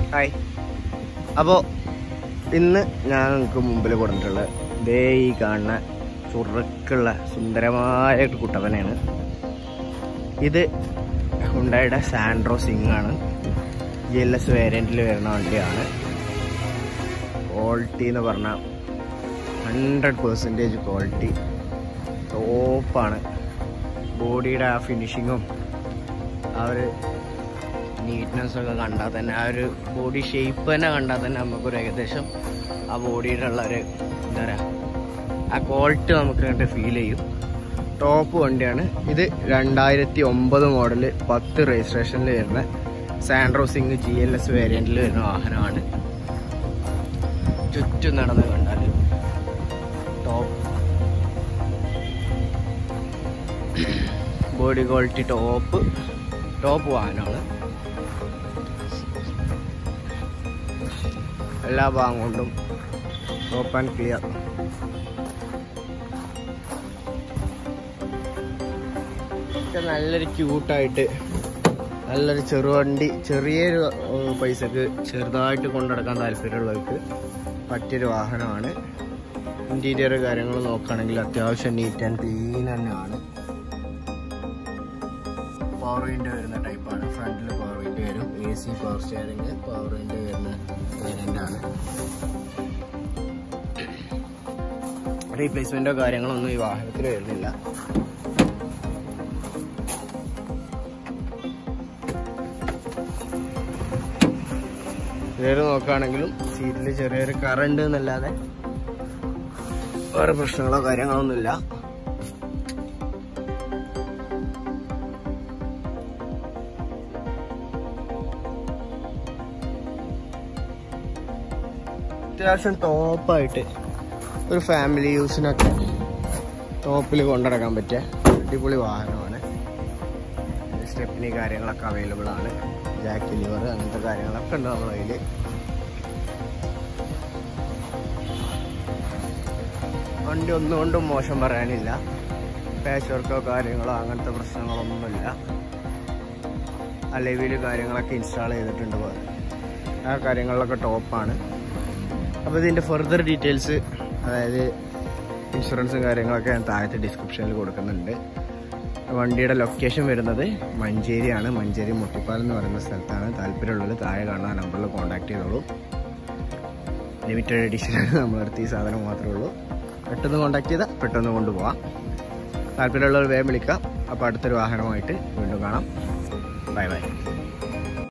hi അപ്പോൾ ഇന്ന് ഞാൻ നിങ്ങൾക്ക് മുമ്പിൽ കൊടുത്തിട്ടുള്ളത് ദേ ഈ കാണുന്ന ചുറുക്കുള്ള സുന്ദരമായ ഒരു കുട്ടപ്പനെയാണ് ഇത് ഹുണ്ടായുടെ സാൻഡ്രോ സിംഗ് ആണ് ജി എൽ എസ് വേരിയൻറ്റിൽ വരുന്ന വണ്ടിയാണ് ക്വാളിറ്റി എന്ന് പറഞ്ഞാൽ ഹൺഡ്രഡ് പെർസെൻറ്റേജ് ക്വാളിറ്റി ടോപ്പാണ് ബോഡിയുടെ ആ ഫിനിഷിങ്ങും ആ ഒരു നീറ്റ്നെസ് ഒക്കെ കണ്ടാൽ തന്നെ ആ ഒരു ബോഡി ഷേപ്പ് തന്നെ കണ്ടാൽ തന്നെ നമുക്കൊരു ഏകദേശം ആ ബോഡിയുടെ ഉള്ള ഒരു എന്താ പറയുക ആ ക്വാളിറ്റി നമുക്ക് കണ്ട് ഫീൽ ചെയ്യും ടോപ്പ് വണ്ടിയാണ് ഇത് രണ്ടായിരത്തി ഒമ്പത് മോഡല് പത്ത് രജിസ്ട്രേഷനിൽ വരുന്ന Santro Xing G L S വേരിയൻറ്റിൽ വരുന്ന വാഹനമാണ് ചുറ്റും നടന്ന് കണ്ടാൽ top body quality top top വാഹനമാണ് എല്ലാ ഭാഗം കൊണ്ടും ടോപ്പ് ആൻഡ് ക്ലിയർ ഒക്കെ നല്ലൊരു ക്യൂട്ടായിട്ട് നല്ലൊരു ചെറുവണ്ടി ചെറിയൊരു ഏഹ്, പൈസക്ക് ചെറുതായിട്ട് കൊണ്ടുനടക്കാൻ താല്പര്യമുള്ളവർക്ക് പറ്റിയൊരു വാഹനമാണ് ഇൻറ്റീരിയർ കാര്യങ്ങൾ നോക്കുകയാണെങ്കിൽ അത്യാവശ്യം നീറ്റ് ആൻഡ് ക്ലീൻ തന്നെയാണ് പവർ വിൻഡോ വരുന്ന ടൈപ്പാണ് ഫ്രണ്ടിൽ പവർ വിൻഡോ വരും A C power steering power window വരുന്ന വേരിയൻ്റ് ആണ് റീപ്ലേസ്മെൻറ്റോ കാര്യങ്ങളൊന്നും ഈ വാഹനത്തിൽ വരുന്നില്ല വേറെ നോക്കുകയാണെങ്കിലും സീറ്റിൽ ചെറിയൊരു കറണ്ട് എന്നല്ലാതെ വേറെ പ്രശ്നങ്ങളോ കാര്യങ്ങളോ ഒന്നുമില്ല അത്യാവശ്യം ടോപ്പായിട്ട് ഒരു ഫാമിലി യൂസിനൊക്കെ ടോപ്പിൽ കൊണ്ടുനടക്കാൻ പറ്റിയ അടിപൊളി വാഹനമാണ് സ്റ്റെപ്പിനി കാര്യങ്ങളൊക്കെ അവൈലബിൾ ആണ് ജാക്ക് ലിവർ അങ്ങനത്തെ കാര്യങ്ങളൊക്കെ ഉണ്ട് നമ്മുടെ കയ്യിൽ വണ്ടി ഒന്നുകൊണ്ടും മോശം പറയാനില്ല പാച്ച് വർക്കോ കാര്യങ്ങളോ അങ്ങനത്തെ പ്രശ്നങ്ങളൊന്നുമില്ല അലവിൽ കാര്യങ്ങളൊക്കെ ഇൻസ്റ്റാൾ ചെയ്തിട്ടുണ്ട് പോലെ ആ കാര്യങ്ങളിലൊക്കെ ടോപ്പാണ് അപ്പോൾ ഇതിൻ്റെ ഫെർദർ ഡീറ്റെയിൽസ് അതായത് ഇൻഷുറൻസും കാര്യങ്ങളൊക്കെ ഞാൻ താഴത്തെ ഡിസ്ക്രിപ്ഷനിൽ കൊടുക്കുന്നുണ്ട് വണ്ടിയുടെ ലൊക്കേഷൻ വരുന്നത് മഞ്ചേരിയാണ് മഞ്ചേരി മുട്ടിപ്പാലം എന്ന് പറയുന്ന സ്ഥലത്താണ് താല്പര്യമുള്ളത് താഴെ കാണുന്ന നമ്പറിൽ കോൺടാക്ട് ചെയ്തോളൂ ലിമിറ്റഡ് എഡിഷനാണ് നമ്മളടുത്ത് ഈ സാധനം മാത്രമേ ഉള്ളൂ പെട്ടെന്ന് കോൺടാക്ട് ചെയ്താൽ പെട്ടെന്ന് കൊണ്ടുപോകാം താല്പര്യമുള്ളവർ വേഗം വിളിക്കാം അപ്പോൾ അടുത്തൊരു വാഹനമായിട്ട് വീണ്ടും കാണാം ബൈ ബൈ